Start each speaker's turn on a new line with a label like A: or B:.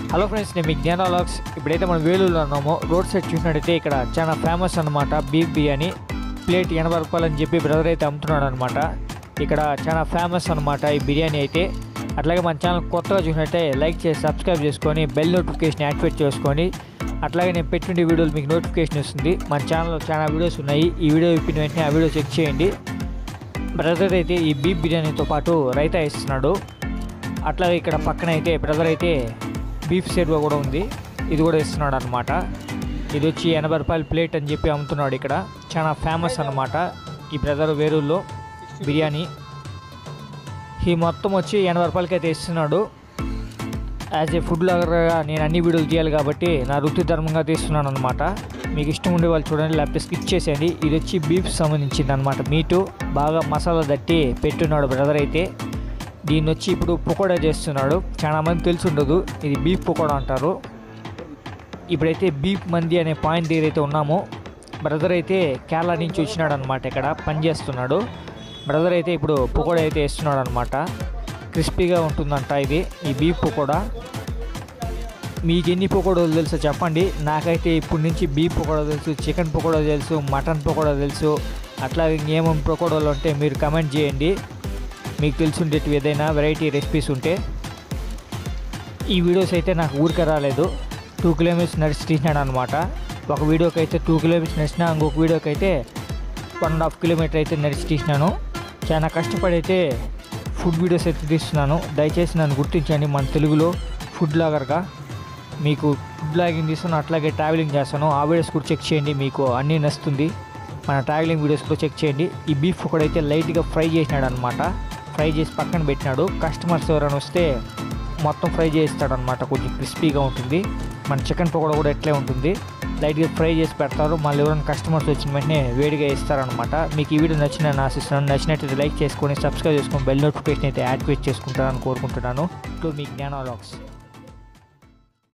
A: hello friends నేను మీ జ్ఞానాలాగ్స్ ఇప్పుడైతే మనం వేలూరులో ఉన్నామో రోడ్ సైడ్ చూసినట్టయితే ఇక్కడ చాలా ఫేమస్ అనమాట బీఫ్ బిర్యానీ ప్లేట్ ఎనభై రూపాయలు అని చెప్పి బ్రదర్ అయితే అమ్ముతున్నాడు అనమాట ఇక్కడ చాలా ఫేమస్ అనమాట ఈ బిర్యానీ అయితే అట్లాగే మన ఛానల్ కొత్తగా చూసినట్టే లైక్ చేసి సబ్స్క్రైబ్ చేసుకొని బెల్ నోటిఫికేషన్ యాక్టివేట్ చేసుకొని అట్లాగే నేను పెట్టిన వీడియోలు మీకు నోటిఫికేషన్ వస్తుంది మన ఛానల్లో చాలా వీడియోస్ ఉన్నాయి ఈ వీడియో ఇప్పిన వెంటనే ఆ వీడియో చెక్ చేయండి బ్రదర్ అయితే ఈ బీఫ్ బిర్యానీతో పాటు రైతా ఇస్తున్నాడు అట్లాగే ఇక్కడ పక్కన అయితే బ్రదర్ అయితే బీఫ్ సేర్వా కూడా ఉంది ఇది కూడా ఇస్తున్నాడు అనమాట ఇది వచ్చి ఎనభై రూపాయల ప్లేట్ అని చెప్పి అమ్ముతున్నాడు ఇక్కడ చాలా ఫేమస్ అనమాట ఈ బ్రదర్ వేరూరులో బిర్యానీ ఈ మొత్తం వచ్చి ఎనభై రూపాయలకి అయితే ఇస్తున్నాడు యాజ్ ఏ ఫుడ్ లాగర్గా నేను అన్ని వీడియోలు తీయాలి కాబట్టి నా వృత్తి ధర్మంగా తీస్తున్నాను అనమాట మీకు ఇష్టం ఉండే వాళ్ళు చూడండి లేకపోతే స్కిప్ చేసేయండి ఇది వచ్చి బీఫ్ సంబంధించింది అనమాట మీటు బాగా మసాలా తట్టి పెట్టున్నాడు బ్రదర్ అయితే దీన్ని వచ్చి ఇప్పుడు పకోడా చేస్తున్నాడు చాలా మంది తెలిసి ఉండదు ఇది బీఫ్ పకోడా అంటారు ఇప్పుడైతే బీఫ్ మంది అనే పాయింట్ దగ్గర అయితే ఉన్నామో బ్రదర్ అయితే కేరళ నుంచి వచ్చినాడు అనమాట ఇక్కడ పని చేస్తున్నాడు బ్రదర్ అయితే ఇప్పుడు పకోడా అయితే వేస్తున్నాడు అనమాట క్రిస్పీగా ఉంటుందంట ఇది ఈ బీఫ్ పకోడా మీకు ఎన్ని పకోడాలు తెలుసో చెప్పండి నాకైతే ఇప్పటి నుంచి బీఫ్ పకోడా తెలుసు చికెన్ పకోడా తెలుసు మటన్ పకోడా తెలుసు అట్లా ఇంకేమేమి పకోడాలు ఉంటే మీరు కమెంట్ చేయండి మీకు తెలుసుండేటివి ఏదైనా వెరైటీ రెసిపీస్ ఉంటే ఈ వీడియోస్ అయితే నాకు ఊరికే రాలేదు టూ కిలోమీటర్స్ నడిచి తీసినాడు అనమాట ఒక వీడియోకి అయితే టూ కిలోమీటర్స్ నడిచిన ఇంకొక వీడియోకి అయితే వన్ అండ్ హాఫ్ కిలోమీటర్ అయితే నడిచి తీసినాను చాలా కష్టపడి అయితే ఫుడ్ వీడియోస్ అయితే తీస్తున్నాను దయచేసి నన్ను గుర్తించండి మన తెలుగులో ఫుడ్ లాగర్గా మీకు ఫుడ్ లాగింగ్ తీస్తాను అట్లాగే ట్రావెలింగ్ చేస్తాను ఆ వీడియోస్ కూడా చెక్ చేయండి మీకు అన్నీ నచ్చుతుంది మన ట్రావెలింగ్ వీడియోస్ కూడా చెక్ చేయండి ఈ బీఫ్ కూడా అయితే లైట్గా ఫ్రై చేసినాడు అనమాట ఫ్రై చేసి పక్కన పెట్టినాడు కస్టమర్స్ ఎవరైనా వస్తే మొత్తం ఫ్రై చేస్తాడు అనమాట కొంచెం క్రిస్పీగా ఉంటుంది మన చికెన్ పకోడా కూడా ఎట్లే ఉంటుంది లైట్గా ఫ్రై చేసి పెడతారు మళ్ళీ ఎవరైనా కస్టమర్స్ వచ్చిన వెంటనే వేడిగా ఇస్తారనమాట మీకు ఈ వీడియో నచ్చిందని ఆశిస్తున్నాను నచ్చినట్టయితే లైక్ చేసుకొని సబ్స్క్రైబ్ చేసుకొని బెల్ నోటిఫికేషన్ అయితే యాక్టివేట్ చేసుకుంటారని కోరుకుంటున్నాను ఇప్పుడు మీ జ్ఞానాలాక్స్